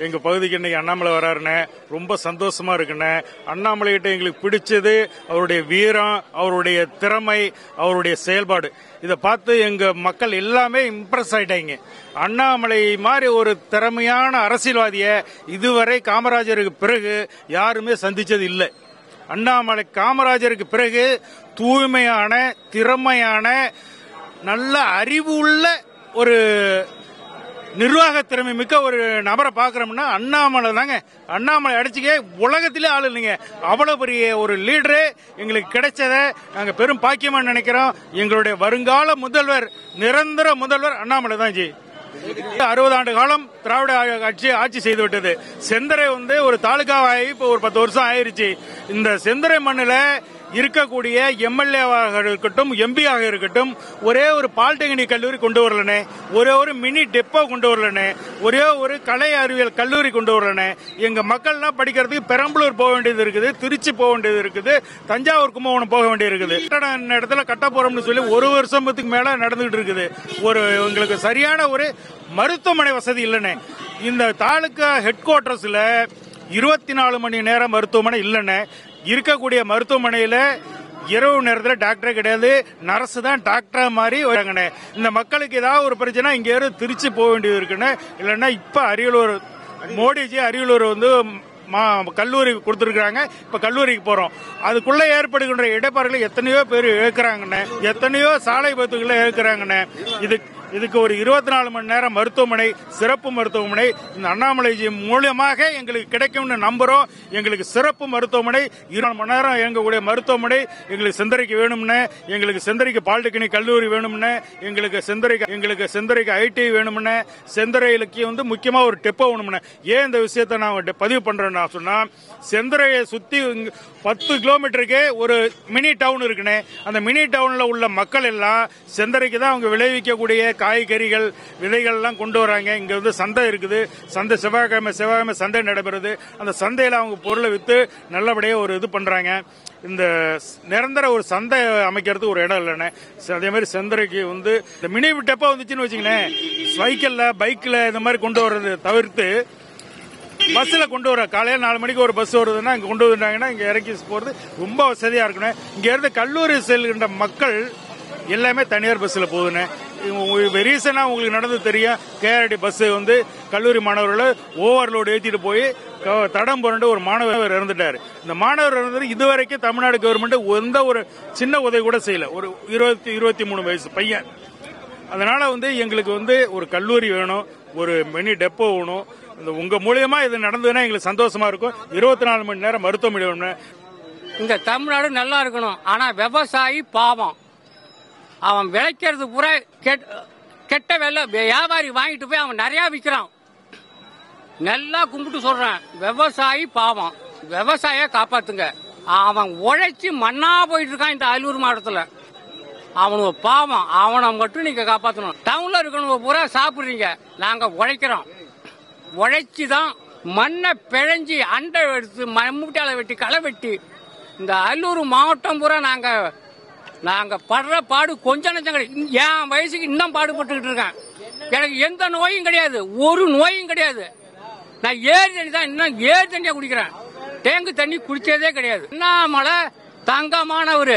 எங்க பகுதிக்கு இன்னைக்கு அண்ணாமலை வராருண்ணே ரொம்ப சந்தோஷமா இருக்குண்ணே அண்ணாமலை கிட்ட எங்களுக்கு பிடிச்சது அவருடைய வீரம் அவருடைய திறமை அவருடைய செயல்பாடு இதை பார்த்து எங்க மக்கள் எல்லாமே இம்ப்ரெஸ் ஆயிட்டாங்க அண்ணாமலை மாதிரி ஒரு திறமையான அரசியல்வாதிய இதுவரை காமராஜருக்கு பிறகு யாருமே சந்திச்சது இல்லை அண்ணாமலை காமராஜருக்கு பிறகு தூய்மையான திறமையான நல்ல அறிவு உள்ள ஒரு நிர்வாக திறமை மிக்க ஒரு நபரை பாக்குறோம்னா அண்ணாமலை தாங்க அண்ணாமலை அடிச்சுக்க உலகத்திலே ஆள் இல்லைங்க அவ்வளவு பெரிய ஒரு லீடரு எங்களுக்கு கிடைச்சத நாங்க பெரும் பாக்கியமா நினைக்கிறோம் எங்களுடைய வருங்கால முதல்வர் நிரந்தர முதல்வர் அண்ணாமலை தான் ஜி அறுபது ஆண்டு காலம் திராவிட ஆட்சி ஆட்சி செய்து விட்டது செந்தரை வந்து ஒரு தாலுகாவாகி இப்போ ஒரு பத்து வருஷம் ஆயிருச்சு இந்த செந்தரை மண்ணில் இருக்கக்கூடிய எம்எல்ஏவாக இருக்கட்டும் எம்பியாக இருக்கட்டும் ஒரே ஒரு பாலிடெக்னிக் கல்லூரி கொண்டு வரலனே ஒரே ஒரு மினி டெப்போ கொண்டு வரலனே ஒரே ஒரு கலை அறிவியல் கல்லூரி கொண்டு வரலனே எங்க மக்கள்லாம் படிக்கிறதுக்கு பெரம்பலூர் போக வேண்டியது இருக்குது திருச்சி போக வேண்டியது இருக்குது தஞ்சாவூர் கும்பகோணம் போக வேண்டியது இருக்குது கட்டடம் இந்த இடத்துல கட்ட போறோம்னு சொல்லி ஒரு வருஷத்துக்கு மேல நடந்துகிட்டு இருக்குது ஒரு எங்களுக்கு சரியான ஒரு மருத்துவமனை வசதி இல்லைண்ணே இந்த தாலுக்கா ஹெட் குவார்டர்ஸ்ல இருபத்தி நாலு மணி நேரம் மருத்துவமனை இல்லைண்ணே இருக்கக்கூடிய மருத்துவமனையில இரவு நேரத்தில் டாக்டரே கிடையாது நர்ஸ் தான் டாக்டரா மாதிரி வராங்கண்ணே இந்த மக்களுக்கு ஏதாவது ஒரு பிரச்சனை இங்க இருந்து திருச்சி போக வேண்டியது இருக்குன்னு இல்லைன்னா இப்ப அரியலூர் மோடிஜி அரியலூர் வந்து மா- கல்லூரி கொடுத்துருக்காங்க இப்ப கல்லூரிக்கு போறோம் அதுக்குள்ள ஏற்படுகின்ற இடைப்பாடுகளை எத்தனையோ பேர் இழக்கிறாங்கண்ணே எத்தனையோ சாலை விபத்துகளை இழக்கிறாங்கண்ணே இது இதுக்கு ஒரு இருபத்தி நாலு மணி நேரம் மருத்துவமனை சிறப்பு மருத்துவமனை இந்த அண்ணாமலைஜி மூலியமாக எங்களுக்கு கிடைக்கும்னு நம்புறோம் எங்களுக்கு சிறப்பு மருத்துவமனை இருபது மணி நேரம் இயங்கக்கூடிய மருத்துவமனை எங்களுக்கு செந்தரைக்கு வேணும்னு எங்களுக்கு செந்தரைக்கு பாலிடெக்னிக் கல்லூரி வேணும்னு எங்களுக்கு செந்தரைக்கு எங்களுக்கு செந்தரைக்கு ஐடி வேணும்னு செந்தரைக்கு வந்து முக்கியமா ஒரு டெப்போ வேணும்னு ஏன் இந்த விஷயத்தை நான் டெ- பதிவு பண்றேன்னா சொன்னா செந்தரையை சுத்தி இங்க பத்து கிலோமீட்டருக்கு ஒரு மினி டவுன் இருக்குனே அந்த மினி டவுன்ல உள்ள மக்கள் எல்லாம் செந்தரைக்கு தான் அவங்க விளைவிக்கக்கூடிய காய்கறிகள் விதைகள் எல்லாம் கொண்டு வராங்க இங்க வந்து சந்தை இருக்குது சந்தை செவ்வாய்க்கிழமை செவ்வாய்க்கிழமை சந்தை நடைபெறுது அந்த சந்தையில அவங்க பொருளை வித்து நல்லபடியா ஒரு இது பண்றாங்க இந்த ஸ்- நிரந்தர ஒரு சந்தை அமைக்கிறதுக்கு ஒரு இடம் இல்லைண்ணே ச- அதே மாதிரி செந்தரைக்கு வந்து இந்த மினி டெப்போ வந்துச்சுன்னு வச்சுங்களேன் சைக்கிள்ல பைக்ல இந்த மாதிரி கொண்டு வர்றது தவிர்த்து பஸ்ல கொண்டு வர காலையில நாலு மணிக்கு ஒரு பஸ் வருதுன்னா இங்க கொண்டு வந்துட்டாங்கன்னா இங்க இறக்கி போறது ரொம்ப வசதியா இருக்கணும் இங்க இருந்து கல்லூரி செல்கின்ற மக்கள் எல்லாமே தனியார் பஸ்ல போகுதுண்ணே ரீசனா உங்களுக்கு நடந்து தெரியும் கேஆர்டி பஸ் வந்து கல்லூரி மாணவர்களை ஓவர்லோடு ஏத்திட்டு போய் க- தடம் புரண்டு ஒரு மாணவர் இறந்துட்டாரு இந்த மாணவர் இறந்தது இதுவரைக்கும் தமிழ்நாடு கவர்மெண்ட் எந்த ஒரு சின்ன உதவி கூட செய்யல ஒரு இருபத்தி இருபத்தி மூணு வயசு பையன் அதனால வந்து எங்களுக்கு வந்து ஒரு கல்லூரி வேணும் ஒரு மினி டெப்போ வேணும் இந்த உங்க மூலியமா இது நடந்ததுன்னா எங்களுக்கு சந்தோஷமா இருக்கும் இருபத்தி நாலு மணி நேரம் மருத்துவமனை வேணும் இந்த தமிழ்நாடு நல்லா இருக்கணும் ஆனா விவசாயி பாவம் அவன் விளைக்கிறது பூரா கெட்- கெட்ட வெள்ள வியாபாரி வாங்கிட்டு போய் அவன் நிறைய விற்கிறான் நல்லா கும்பிட்டு சொல்றேன் விவசாயி பாவம் விவசாய காப்பாத்துங்க அவன் உழைச்சி மண்ணா போயிட்டு இருக்கான் இந்த அரியலூர் மாவட்டத்துல அவனுக்கு பாவம் அவனை மட்டும் நீங்க காப்பாத்தணும் டவுன்ல இருக்கவங்க பூரா சாப்பிடுறீங்க நாங்க உழைக்கிறோம் உழைச்சி தான் மண்ணை பிழைஞ்சி அண்டை எடுத்து மம்முட்டியால வெட்டி களை வெட்டி இந்த அரியலூர் மாவட்டம் பூரா நாங்க நாங்க படுற பாடு கொஞ்சம் நஞ்சம் கிடையாது என் வயசுக்கு இன்னும் பாடுபட்டுக்கிட்டு இருக்கேன் எனக்கு எந்த நோயும் கிடையாது ஒரு நோயும் கிடையாது நான் ஏரி தண்ணி தான் இன்னும் ஏரி தண்ணியா குடிக்கிறேன் டேங்கு தண்ணி குடிச்சதே கிடையாது அண்ணாமலை தங்கமானவர்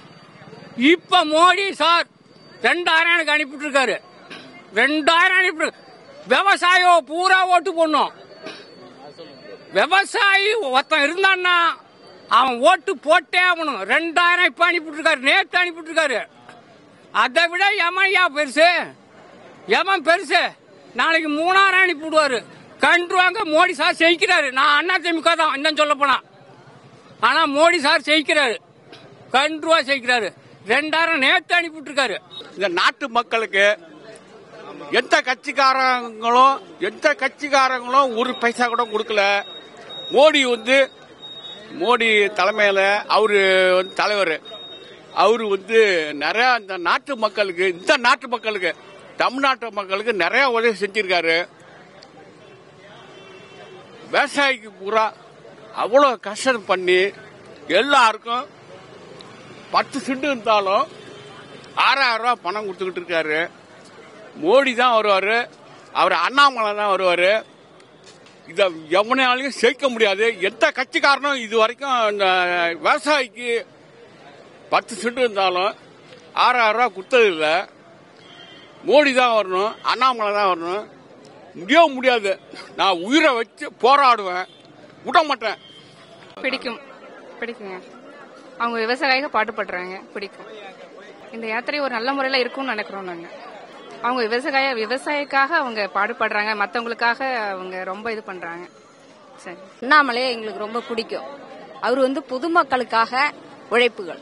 இப்ப மோடி சார் ரெண்டாயிரம் எனக்கு அனுப்பிட்டு இருக்காரு ரெண்டாயிரம் அனுப்பி விவசாயம் பூரா ஓட்டு போடணும் விவசாயி ஒருத்தன் இருந்தான்னா அவன் ஓட்டு போட்டே ஆகணும் ரெண்டாயிரம் இப்ப அனுப்பிட்டு இருக்காரு நேத்து அனுப்பிட்டு இருக்காரு அதை விட எமன் யா பெருசு எமன் பெருசு நாளைக்கு மூணாயிரம் அனுப்பி விடுவாரு கண்டுவாங்க மோடி சார் ஜெயிக்கிறாரு நான் அண்ணா திமுக தான் இன்னும் சொல்ல போனா ஆனா மோடி சார் ஜெயிக்கிறாரு கண்டுவா ஜெயிக்கிறாரு ரெண்டாயிரம் நேத்து அனுப்பிட்டு இருக்காரு இந்த நாட்டு மக்களுக்கு எந்த கட்சிக்காரங்களும் எந்த கட்சிக்காரங்களும் ஒரு பைசா கூட கொடுக்கல மோடி வந்து மோடி தலைமையில அவரு வந்து தலைவர் அவரு வந்து நிறைய இந்த நாட்டு மக்களுக்கு இந்த நாட்டு மக்களுக்கு தமிழ்நாட்டு மக்களுக்கு நிறைய உதவி செஞ்சிருக்காரு விவசாயிக்கு பூரா அவ்வளோ கஷ்டம் பண்ணி எல்லாருக்கும் பத்து சென்ட் இருந்தாலும் ஆறாயிரம் ரூபாய் பணம் கொடுத்துக்கிட்டு இருக்காரு மோடி தான் வருவாரு அவர் அண்ணாமலை தான் வருவாரு இதை எவனாலையும் சேர்க்க முடியாது எந்த கட்சிக்காரனும் இது வரைக்கும் இந்த விவசாயிக்கு பத்து சென்ட் இருந்தாலும் ஆறாயிரம் ரூபா கொடுத்தது இல்லை மோடி தான் வரணும் அண்ணாமலை தான் வரணும் முடியவே முடியாது நான் உயிரை வச்சு போராடுவேன் விட மாட்டேன் பிடிக்கும் பிடிக்குங்க அவங்க விவசாயிக பாடுபடுறாங்க பிடிக்கும் இந்த யாத்திரை ஒரு நல்ல முறையில் இருக்கும்னு நினைக்கிறோம் நாங்க அவங்க விவசாய விவசாயிக்காக அவங்க பாடுபடுறாங்க மற்றவங்களுக்காக அவங்க ரொம்ப இது பண்றாங்க சரி அண்ணாமலையை எங்களுக்கு ரொம்ப பிடிக்கும் அவர் வந்து பொதுமக்களுக்காக உழைப்புகள்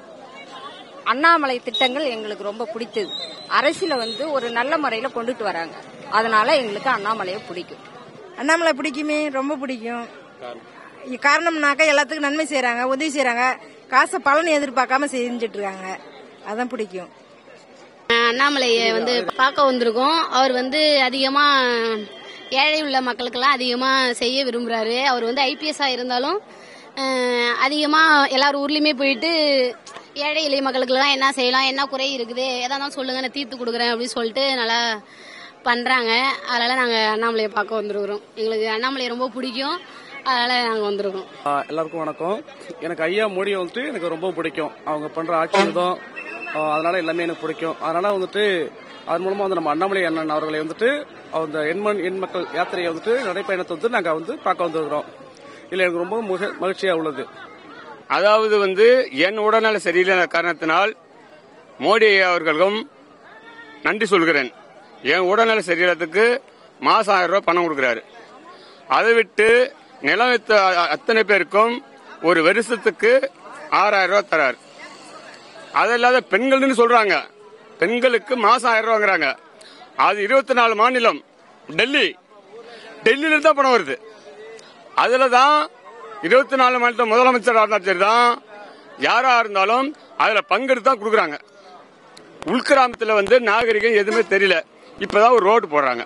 அண்ணாமலை திட்டங்கள் எங்களுக்கு ரொம்ப பிடித்தது அரசியல வந்து ஒரு நல்ல முறையில கொண்டுட்டு வராங்க அதனால எங்களுக்கு அண்ணாமலையை பிடிக்கும் அண்ணாமலை பிடிக்குமே ரொம்ப பிடிக்கும் இ- காரணம்னாக்கா எல்லாத்துக்கும் நன்மை செய்றாங்க உதவி செய்றாங்க காசை பலன் எதிர்பார்க்காம செஞ்சுட்டு இருக்காங்க அதான் பிடிக்கும் அண்ணாமலையை வந்து பார்க்க வந்திருக்கோம் அவர் வந்து அதிகமா ஏழை உள்ள மக்களுக்கெல்லாம் அதிகமா செய்ய விரும்புறாரு அவர் வந்து ஐபிஎஸ்ஸா இருந்தாலும் அஹ், அதிகமா எல்லார் ஊர்லயுமே போயிட்டு ஏழை எளிய மக்களுக்கெல்லாம் என்ன செய்யலாம் என்ன குறை இருக்குது எதா இருந்தாலும் சொல்லுங்க நான் தீர்த்து கொடுக்குறேன் அப்படின்னு சொல்லிட்டு நல்லா பண்றாங்க அதனால நாங்க அண்ணாமலையை பார்க்க வந்திருக்கிறோம் எங்களுக்கு அண்ணாமலையை ரொம்ப பிடிக்கும் அதனால நாங்க வந்திருக்கோம் ஆ, எல்லாருக்கும் வணக்கம் எனக்கு ஐயா மோடி வந்துட்டு எனக்கு ரொம்ப பிடிக்கும் அவங்க பண்ற ஆட்சி விதம் ஆ, அதனால எல்லாமே எனக்கு பிடிக்கும் அதனால வந்துட்டு அதன் மூலமா வந்து நம்ம அண்ணாமலை அண்ணன் அவர்களை வந்துட்டு அந்த எண்மண் எண் மக்கள் யாத்திரையை வந்துட்டு நடைப்பயணத்தை வந்து நாங்க வந்து பார்க்க வந்திருக்கிறோம் இதுல எனக்கு ரொம்ப முக- மகிழ்ச்சியா உள்ளது அதாவது வந்து என் உடல்நல சரியில்லாத காரணத்தினால் மோடி அவர்களும் நன்றி சொல்கிறேன் என் உடல்நல சரியில்லாததுக்கு மாசம் ஆயிரம் ரூபாய் பணம் கொடுக்கிறாரு அதை விட்டு நிலம் வித்த அ- அத்தனை பேருக்கும் ஒரு வருஷத்துக்கு ஆறாயிரம் ரூபாய் தரார் அது இல்லாத பெண்கள்னு சொல்றாங்க பெண்களுக்கு மாசம் ஆயிரம் ரூபாங்கிறாங்க அது இருபத்தி நாலு மாநிலம் டெல்லி டெல்லியில இருந்து தான் பணம் வருது அதுல தான் இருபத்தி நாலு மாநில முதலமைச்சராக இருந்தாலும் சரிதான் யாரா இருந்தாலும் அதுல பங்கெடுத்து தான் கொடுக்குறாங்க உள்கிராமத்துல வந்து நாகரிகம் எதுவுமே தெரியல இப்பதான் ஒரு ரோடு போடுறாங்க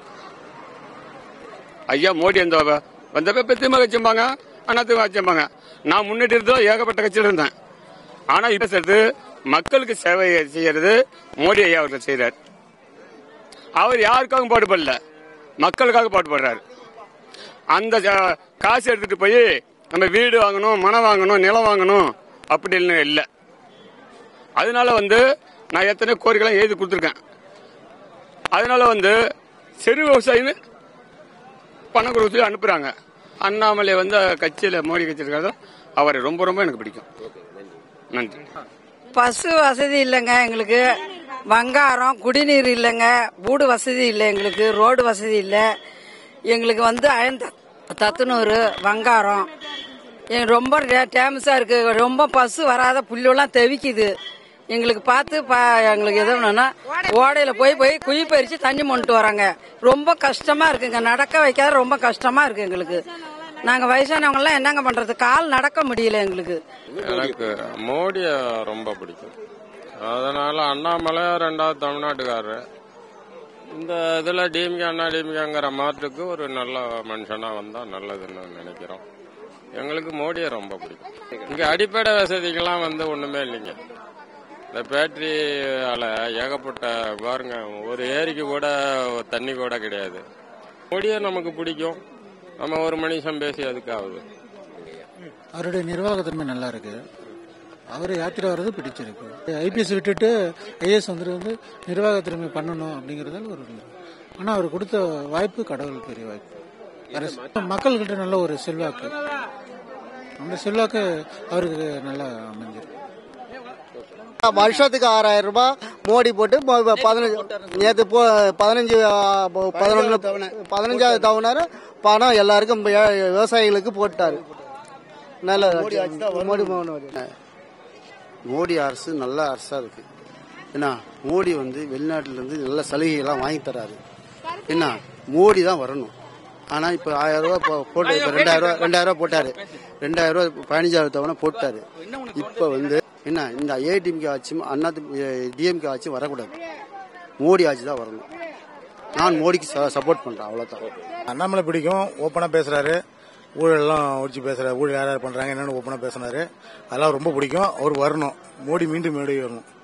ஐயா மோடி அந்த வந்தப்ப பெத்தியமா கட்சிம்பாங்க அண்ணாத்துமா கட்சிம்பாங்க நான் முன்னாடி இருந்தோம் ஏகப்பட்ட கட்சியில் இருந்தேன் ஆனா இப்ப சேர்த்து மக்களுக்கு சேவை செய்யறது மோடி ஐயா அவர்கள் செய்யறார் அவர் யாருக்காகவும் பாடுபடல மக்களுக்காக பாடுபடுறாரு அந்த ஜ- காசு எடுத்துட்டு போய் நம்ம வீடு வாங்கணும் மனம் வாங்கணும் நிலம் வாங்கணும் அப்படின்னு இல்லை அதனால வந்து நான் எத்தனை கோரிக்கைலாம் எழுதி கொடுத்துருக்கேன் அதனால வந்து சிறு விவசாயின்னு பணம் கொடுத்து சொல்லி அனுப்புறாங்க அண்ணாமலை வந்து கட்சியில மோடி கட்சி இருக்கிறதா அவரை ரொம்ப ரொம்ப எனக்கு பிடிக்கும் நன்றி பஸ் வசதி இல்லைங்க எங்களுக்கு வங்காரம் குடிநீர் இல்லைங்க வீடு வசதி இல்லை எங்களுக்கு ரோடு வசதி இல்லை எங்களுக்கு வந்து அயன் தத்துனூர் வங்காரம் எங்க ரொம்ப டேமஸா இருக்கு ரொம்ப பஸ் வராத புல்லெல்லாம் தெவிக்குது எங்களுக்கு பார்த்து பா- எங்களுக்கு எது வேணும்னா ஓடையில போய் போய் குழி பறிச்சு தண்ணி மொண்டு வராங்க ரொம்ப கஷ்டமா இருக்குங்க நடக்க வைக்காத ரொம்ப கஷ்டமா இருக்கு எங்களுக்கு நாங்க வயசானவங்க எல்லாம் என்னங்க பண்றது கால் நடக்க முடியல எங்களுக்கு எனக்கு மோடிய ரொம்ப பிடிக்கும் அதனால அண்ணாமலை ரெண்டாவது தமிழ்நாட்டுக்காரரு இந்த இதுல டிஎம்கே அண்ணா டிஎம்கேங்கிற மாற்றுக்கு ஒரு நல்ல மனுஷனா வந்தா நல்லதுன்னு நினைக்கிறோம் எங்களுக்கு மோடியை ரொம்ப பிடிக்கும் இங்க அடிப்படை வசதிகள்லாம் வந்து ஒண்ணுமே இல்லைங்க இந்த பேட்டரியால ஏகப்பட்ட பாருங்க ஒரு ஏரிக்கு கூட தண்ணி கூட கிடையாது மோடியை நமக்கு பிடிக்கும் நம்ம ஒரு மனுஷன் பேசி அதுக்கு ஆகுது அவருடைய நிர்வாகத்தன்மை நல்லா இருக்கு அவர் யாத்திரை வர்றது பிடிச்சிருக்கு ஐபிஎஸ் விட்டுட்டு ஐஏஎஸ் வந்துட்டு வந்து நிர்வாகத்திறமை பண்ணணும் அப்படிங்கறதால ஒரு ஆனா அவர் கொடுத்த வாய்ப்பு கடவுள் பெரிய வாய்ப்பு அரசு மக்கள்கிட்ட நல்ல ஒரு செல்வாக்கு அந்த செல்வாக்கு அவருக்கு நல்லா அமைஞ்சிருக்கு வருஷத்துக்கு ஆறாயிரம் ரூபாய் மோடி போட்டு மொ- பதினஞ்சு நேற்று போ பதினஞ்சு ஆ, ப- பதினொன்று பதினஞ்சாவது தவணர் பணம் எல்லாருக்கும் ஏ- விவசாயிகளுக்கு போட்டாரு நல்ல மோடி மோடி மோடி அரசு நல்ல அரசா இருக்கு என்ன மோடி வந்து வெளிநாட்டுல இருந்து நல்ல சலுகைகள்லாம் வாங்கி தராரு என்ன மோடி தான் வரணும் ஆனா இப்ப ஆயிரம் ரூபாய் போ- போட்டு இப்ப ரெண்டாயிரம் ரூபாய் ரெண்டாயிரம் ரூபாய் போட்டாரு ரெண்டாயிரம் ரூபாய் பதினஞ்சாயிரம் தவணை போட்டாரு இப்ப வந்து என்ன இந்த ஏடிஎம்கே ஆட்சியும் அண்ணா டிஎம்கே ஆட்சியும் வரக்கூடாது மோடி ஆட்சி தான் வரணும் நான் மோடிக்கு சப்போர்ட் பண்றேன் அவ்வளவுதான் அண்ணாமலை பிடிக்கும் ஓப்பனா பேசுறாரு ஊழல்லாம் ஒழிச்சு பேசுறாரு ஊழல் யார் யார் பண்றாங்க என்னன்னு ஓப்பனா பேசுனாரு அதெல்லாம் ரொம்ப பிடிக்கும் அவர் வரணும் மோடி மீண்டும் மோடி வரணும்